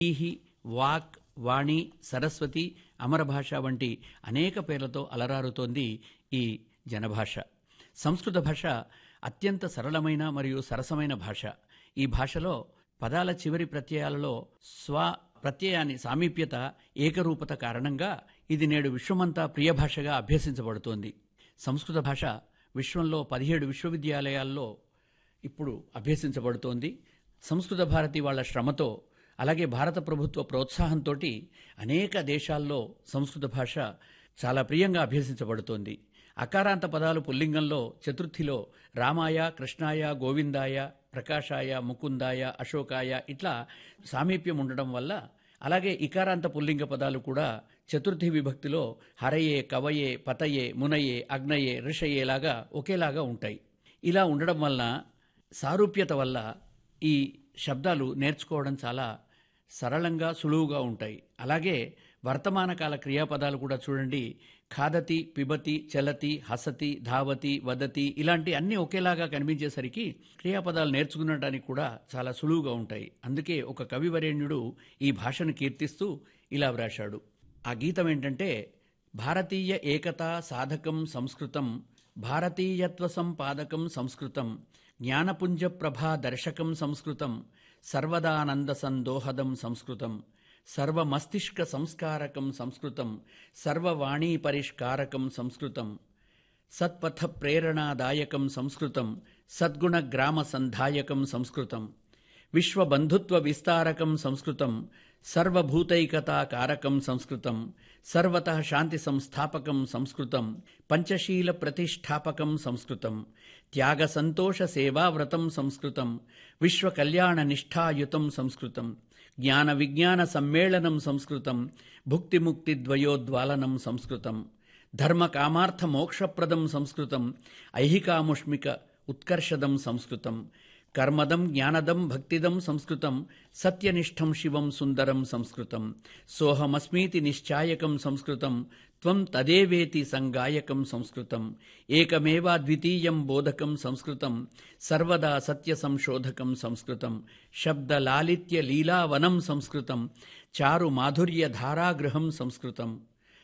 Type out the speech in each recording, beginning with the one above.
ఈహి walk వాణి సరస్వతి అమర భాష వంటి అనేక పేర్లతో అలరారుతోంది ఈ జనభాష సంస్కృత భాష అత్యంత సరళమైన మరియు సరసమైన భాష ఈ భాషలో పదాల చివరి ప్రత్యయాలలో స్వ ప్రత్యయాన్ని సామీప్యత ఏకరూపత కారణంగా ఇది నేడు విశ్వమంతా ప్రియ భాషగా అభ్యసించబడుతోంది సంస్కృత భాష విశ్వంలో పదిహేడు విశ్వవిద్యాలయాల్లో ఇప్పుడు అభ్యసించబడుతోంది సంస్కృత భారతి వాళ్ళ శ్రమతో అలాగే భారత ప్రభుత్వ ప్రోత్సాహంతో అనేక దేశాల్లో సంస్కృత భాష చాలా ప్రియంగా అభ్యసించబడుతోంది అకారాంత పదాలు పుల్లింగంలో చతుర్థిలో రామాయ కృష్ణాయ గోవిందాయ ప్రకాశాయ ముకుందాయ అశోకాయ ఇట్లా సామీప్యం ఉండడం వల్ల అలాగే ఇకారాంత పుల్లింగ పదాలు కూడా చతుర్థి విభక్తిలో హరయే కవయే పతయే మునయే అగ్నయే ఋషయేలాగా ఒకేలాగా ఉంటాయి ఇలా ఉండడం వలన సారూప్యత వల్ల ఈ శబ్దాలు నేర్చుకోవడం చాలా సరళంగా సులువుగా ఉంటాయి అలాగే వర్తమాన కాల క్రియాపదాలు కూడా చూడండి ఖాదతి పిబతి చలతి హసతి ధావతి వదతి ఇలాంటి అన్ని ఒకేలాగా కనిపించేసరికి క్రియాపదాలు నేర్చుకునడానికి కూడా చాలా సులువుగా ఉంటాయి అందుకే ఒక కవివరేణ్యుడు ఈ భాషను కీర్తిస్తూ ఇలా వ్రాశాడు ఆ గీతం ఏంటంటే భారతీయ ఏకతా సాధకం సంస్కృతం భారతీయత్వ సంపాదకం సంస్కృతం జ్ఞానపుంజ ప్రభా దర్శకం సంస్కృతం సర్వదానంద సందోహదం సంస్కృతం సర్వమస్తిష్క సంస్కారకం సంస్కృతం సర్వవాణీ పరిష్కారకం సంస్కృతం సత్పథ ప్రేరణాదాయకం సంస్కృతం సద్గుణ గ్రామ సంధాయకం సంస్కృతం విశ్వబంధుత్వ విస్తారకం సంస్కృతం సర్వభూతైకతాకారకం సంస్కృతం సర్వత శాంతి సంస్థాపకం సంస్కృతం పంచశీల ప్రతిష్టాపకం సంస్కృతం త్యాగ సంతోష సేవావ్రతం సంస్కృతం విశ్వ కళ్యాణ నిష్ఠాయుతం సంస్కృతం జ్ఞాన విజ్ఞాన సమ్మేళనం సంస్కృతం భుక్తిముక్తి ద్వయోద్వాలనం సంస్కృతం ధర్మ కామార్థ మోక్షప్రదం సంస్కృతం ఐహికాముష్మిక ఉత్కర్షదం సంస్కృతం కర్మదం జ్ఞానదం భక్తిదం సంస్కృతం సత్యనిష్టం శివం సుందరం సంస్కృతం సోహమస్మీతి నిశ్చాయకం సంస్కృతం త్వం తదేవేతి సంగాయకం సంస్కృతం ఏకమేవాద్వితీయం బోధకం సంస్కృతం సర్వదా సత్య సంశోధకం సంస్కృతం శబ్దలాలిత్య లీలావనం సంస్కృతం చారు మాధుర్య ధారాగృహం సంస్కృతం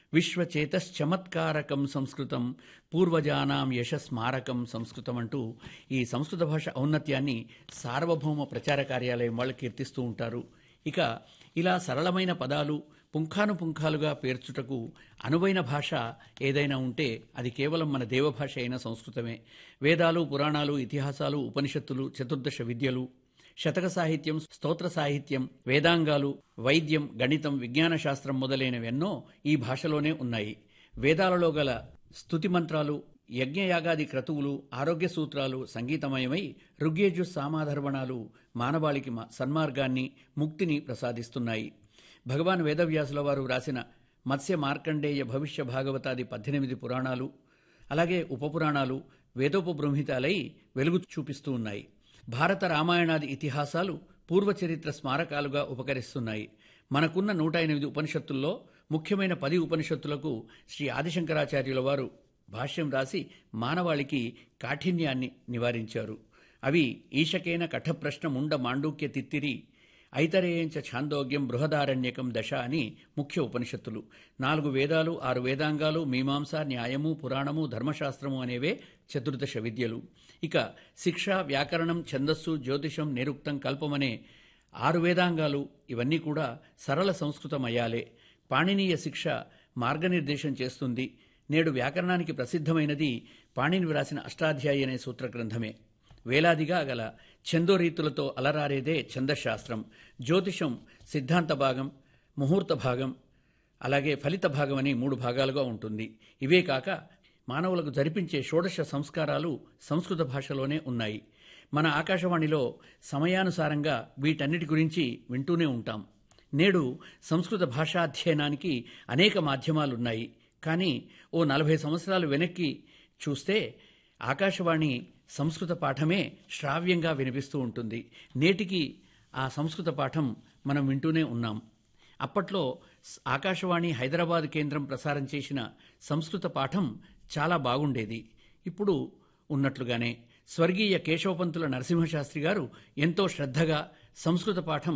విశ్వచేతశ్చమత్కారకం సంస్కృతం పూర్వజానాం యశస్మారకం సంస్కృతం అంటూ ఈ సంస్కృత భాష ఔన్నత్యాన్ని సార్వభౌమ ప్రచార కార్యాలయం వాళ్ళు కీర్తిస్తూ ఉంటారు ఇక ఇలా సరళమైన పదాలు పుంఖానుపుంఖాలుగా పేర్చుటకు అనువైన భాష ఏదైనా ఉంటే అది కేవలం మన దేవభాష అయిన సంస్కృతమే వేదాలు పురాణాలు ఇతిహాసాలు ఉపనిషత్తులు చతుర్దశ విద్యలు శతక సాహిత్యం స్తోత్ర సాహిత్యం వేదాంగాలు వైద్యం గణితం విజ్ఞాన శాస్త్రం మొదలైనవెన్నో ఈ భాషలోనే ఉన్నాయి వేదాలలో గల స్తుతి మంత్రాలు యజ్ఞయాగాది క్రతువులు ఆరోగ్య సూత్రాలు సంగీతమయమై ఋగ్యజు సామాధర్వణాలు మానవాళికి మ- సన్మార్గాన్ని ముక్తిని ప్రసాదిస్తున్నాయి భగవాన్ వేదవ్యాసుల వారు వ్రాసిన మత్స్య మార్కండేయ భవిష్య భాగవతాది పద్దెనిమిది పురాణాలు అలాగే ఉపపురాణాలు వేదోపబృంహితాలై వెలుగు చూపిస్తూ ఉన్నాయి భారత రామాయణాది ఇతిహాసాలు పూర్వచరిత్ర స్మారకాలుగా ఉపకరిస్తున్నాయి మనకున్న నూట ఎనిమిది ఉపనిషత్తుల్లో ముఖ్యమైన పది ఉపనిషత్తులకు శ్రీ ఆదిశంకరాచార్యుల వారు భాష్యం రాసి మానవాళికి కాఠిన్యాన్ని నివారించారు అవి ఈశకేన కఠప్రశ్న ముండ మాండూక్య తిత్తిరి ఐతరేయంచ ఛాందోగ్యం బృహదారణ్యకం దశ అని ముఖ్య ఉపనిషత్తులు నాలుగు వేదాలు ఆరు వేదాంగాలు మీమాంస న్యాయము పురాణము ధర్మశాస్త్రము అనేవే చతుర్దశ విద్యలు ఇక శిక్ష వ్యాకరణం ఛందస్సు జ్యోతిషం నిరుక్తం కల్పమనే ఆరు వేదాంగాలు ఇవన్నీ కూడా సరళ సంస్కృతమయ్యాలే పాణినీయ శిక్ష మార్గనిర్దేశం చేస్తుంది నేడు వ్యాకరణానికి ప్రసిద్ధమైనది పాణిని వ్రాసిన అష్టాధ్యాయి అనే సూత్ర గ్రంథమే వేలాదిగా గల ఛందోరీతులతో అలరారేదే ఛందశాస్త్రం జ్యోతిషం సిద్ధాంత భాగం ముహూర్త భాగం అలాగే ఫలిత భాగం అని మూడు భాగాలుగా ఉంటుంది ఇవే కాక మానవులకు జరిపించే షోడశ సంస్కారాలు సంస్కృత భాషలోనే ఉన్నాయి మన ఆకాశవాణిలో సమయానుసారంగా వీటన్నిటి గురించి వింటూనే ఉంటాం నేడు సంస్కృత భాషాధ్యయనానికి అనేక మాధ్యమాలున్నాయి కానీ ఓ నలభై సంవత్సరాలు వెనక్కి చూస్తే ఆకాశవాణి సంస్కృత పాఠమే శ్రావ్యంగా వినిపిస్తూ ఉంటుంది నేటికి ఆ సంస్కృత పాఠం మనం వింటూనే ఉన్నాం అప్పట్లో స్- ఆకాశవాణి హైదరాబాద్ కేంద్రం ప్రసారం చేసిన సంస్కృత పాఠం చాలా బాగుండేది ఇప్పుడు ఉన్నట్లుగానే స్వర్గీయ కేశవపంతుల నరసింహశాస్త్రి గారు ఎంతో శ్రద్ధగా సంస్కృత పాఠం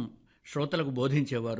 శ్రోతలకు బోధించేవారు